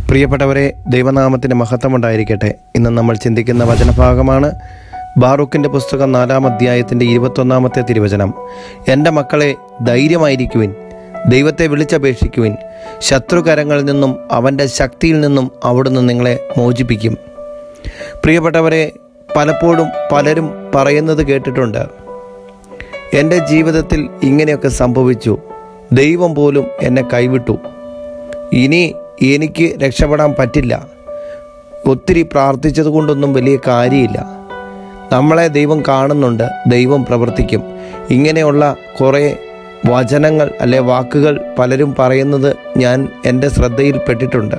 പ്രിയപ്പെട്ടവരെ ദൈവനാമത്തിന് മഹത്വമുണ്ടായിരിക്കട്ടെ ഇന്ന് നമ്മൾ ചിന്തിക്കുന്ന വചനഭാഗമാണ് ബാറൂക്കിൻ്റെ പുസ്തകം നാലാം അധ്യായത്തിൻ്റെ ഇരുപത്തൊന്നാമത്തെ തിരുവചനം എൻ്റെ മക്കളെ ധൈര്യമായിരിക്കുവിൻ ദൈവത്തെ വിളിച്ചപേക്ഷിക്കുവിൻ ശത്രുകരങ്ങളിൽ നിന്നും അവൻ്റെ ശക്തിയിൽ നിന്നും അവിടുന്ന് നിങ്ങളെ മോചിപ്പിക്കും പ്രിയപ്പെട്ടവരെ പലപ്പോഴും പലരും പറയുന്നത് കേട്ടിട്ടുണ്ട് എൻ്റെ ജീവിതത്തിൽ ഇങ്ങനെയൊക്കെ സംഭവിച്ചു ദൈവം പോലും എന്നെ കൈവിട്ടു ഇനി എനിക്ക് രക്ഷപ്പെടാൻ പറ്റില്ല ഒത്തിരി പ്രാർത്ഥിച്ചത് കൊണ്ടൊന്നും വലിയ കാര്യമില്ല നമ്മളെ ദൈവം കാണുന്നുണ്ട് ദൈവം പ്രവർത്തിക്കും ഇങ്ങനെയുള്ള കുറേ വചനങ്ങൾ അല്ലെ വാക്കുകൾ പലരും പറയുന്നത് ഞാൻ എൻ്റെ ശ്രദ്ധയിൽപ്പെട്ടിട്ടുണ്ട്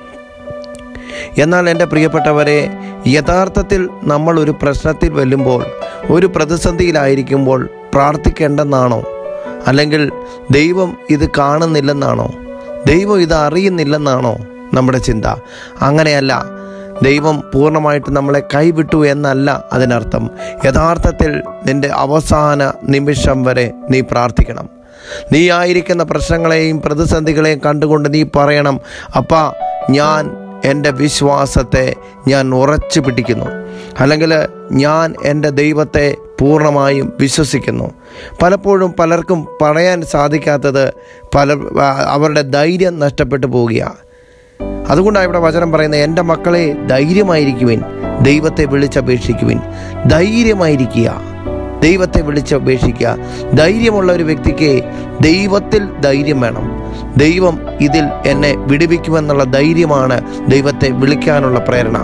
എന്നാൽ എൻ്റെ പ്രിയപ്പെട്ടവരെ യഥാർത്ഥത്തിൽ നമ്മൾ ഒരു പ്രശ്നത്തിൽ വെല്ലുമ്പോൾ ഒരു പ്രതിസന്ധിയിലായിരിക്കുമ്പോൾ പ്രാർത്ഥിക്കേണ്ടെന്നാണോ അല്ലെങ്കിൽ ദൈവം ഇത് കാണുന്നില്ലെന്നാണോ ദൈവം ഇത് അറിയുന്നില്ലെന്നാണോ നമ്മുടെ ചിന്ത അങ്ങനെയല്ല ദൈവം പൂർണ്ണമായിട്ട് നമ്മളെ കൈവിട്ടു എന്നല്ല അതിനർത്ഥം യഥാർത്ഥത്തിൽ നിന്റെ അവസാന നിമിഷം വരെ നീ പ്രാർത്ഥിക്കണം നീ ആയിരിക്കുന്ന പ്രശ്നങ്ങളെയും പ്രതിസന്ധികളെയും കണ്ടുകൊണ്ട് നീ പറയണം അപ്പാ ഞാൻ എൻ്റെ വിശ്വാസത്തെ ഞാൻ ഉറച്ചു പിടിക്കുന്നു അല്ലെങ്കിൽ ഞാൻ എൻ്റെ ദൈവത്തെ പൂർണ്ണമായും വിശ്വസിക്കുന്നു പലപ്പോഴും പലർക്കും പറയാൻ സാധിക്കാത്തത് പല അവരുടെ ധൈര്യം നഷ്ടപ്പെട്ടു പോവുകയാണ് അതുകൊണ്ടാണ് ഇവിടെ വചനം പറയുന്നത് എൻ്റെ മക്കളെ ധൈര്യമായിരിക്കുവിൻ ദൈവത്തെ വിളിച്ചപേക്ഷിക്കുവിൻ ധൈര്യമായിരിക്കുക ദൈവത്തെ വിളിച്ചപേക്ഷിക്കുക ധൈര്യമുള്ള ഒരു വ്യക്തിക്ക് ദൈവത്തിൽ ധൈര്യം വേണം ദൈവം ഇതിൽ എന്നെ വിടുവിക്കുമെന്നുള്ള ധൈര്യമാണ് ദൈവത്തെ വിളിക്കാനുള്ള പ്രേരണ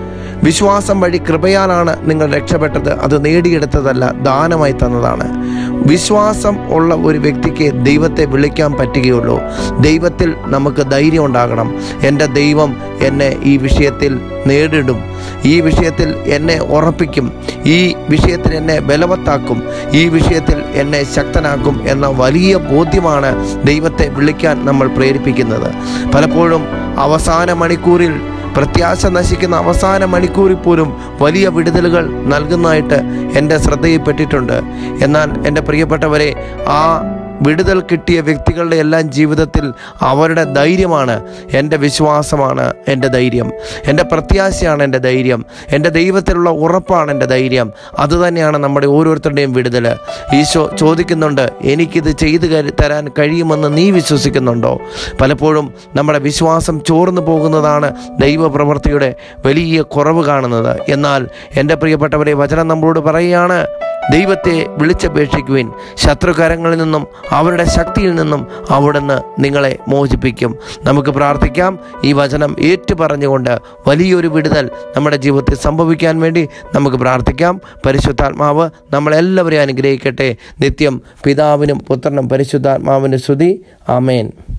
വിശ്വാസം വഴി കൃപയാലാണ് നിങ്ങൾ രക്ഷപ്പെട്ടത് അത് നേടിയെടുത്തതല്ല ദാനമായി തന്നതാണ് വിശ്വാസം ഉള്ള ഒരു വ്യക്തിക്ക് ദൈവത്തെ വിളിക്കാൻ പറ്റുകയുള്ളൂ ദൈവത്തിൽ നമുക്ക് ധൈര്യം ഉണ്ടാകണം എൻ്റെ ദൈവം എന്നെ ഈ വിഷയത്തിൽ നേടിടും ഈ വിഷയത്തിൽ എന്നെ ഉറപ്പിക്കും ഈ വിഷയത്തിൽ എന്നെ ബലവത്താക്കും ഈ വിഷയത്തിൽ എന്നെ ശക്തനാക്കും എന്ന വലിയ ബോധ്യമാണ് ദൈവത്തെ വിളിക്കാൻ നമ്മൾ പ്രേരിപ്പിക്കുന്നത് പലപ്പോഴും അവസാന മണിക്കൂറിൽ പ്രത്യാശ നശിക്കുന്ന അവസാന മണിക്കൂറിൽ പോലും വലിയ വിടുതലുകൾ നൽകുന്നതായിട്ട് എൻ്റെ ശ്രദ്ധയിൽപ്പെട്ടിട്ടുണ്ട് എന്നാൽ എൻ്റെ പ്രിയപ്പെട്ടവരെ ആ വിടുതൽ കിട്ടിയ വ്യക്തികളുടെ എല്ലാം ജീവിതത്തിൽ അവരുടെ ധൈര്യമാണ് എൻ്റെ വിശ്വാസമാണ് എൻ്റെ ധൈര്യം എൻ്റെ പ്രത്യാശയാണ് എൻ്റെ ധൈര്യം എൻ്റെ ദൈവത്തിലുള്ള ഉറപ്പാണ് എൻ്റെ ധൈര്യം അതുതന്നെയാണ് നമ്മുടെ ഓരോരുത്തരുടെയും വിടുതൽ ഈശോ ചോദിക്കുന്നുണ്ട് എനിക്കിത് ചെയ്തു കരു- തരാൻ കഴിയുമെന്ന് നീ വിശ്വസിക്കുന്നുണ്ടോ പലപ്പോഴും നമ്മുടെ വിശ്വാസം ചോർന്നു പോകുന്നതാണ് ദൈവപ്രവൃത്തിയുടെ വലിയ കുറവ് കാണുന്നത് എന്നാൽ എൻ്റെ പ്രിയപ്പെട്ടവരെ വചനം നമ്മളോട് പറയുകയാണ് ദൈവത്തെ വിളിച്ചപേക്ഷിക്കുവിൻ ശത്രുകരങ്ങളിൽ നിന്നും അവരുടെ ശക്തിയിൽ നിന്നും അവിടുന്ന് നിങ്ങളെ മോചിപ്പിക്കും നമുക്ക് പ്രാർത്ഥിക്കാം ഈ വചനം ഏറ്റുപറഞ്ഞുകൊണ്ട് വലിയൊരു വിടുതൽ നമ്മുടെ ജീവിതത്തിൽ സംഭവിക്കാൻ വേണ്ടി നമുക്ക് പ്രാർത്ഥിക്കാം പരിശുദ്ധാത്മാവ് നമ്മളെല്ലാവരെയും അനുഗ്രഹിക്കട്ടെ നിത്യം പിതാവിനും പുത്രനും പരിശുദ്ധാത്മാവിനും സ്തുതി ആമേൻ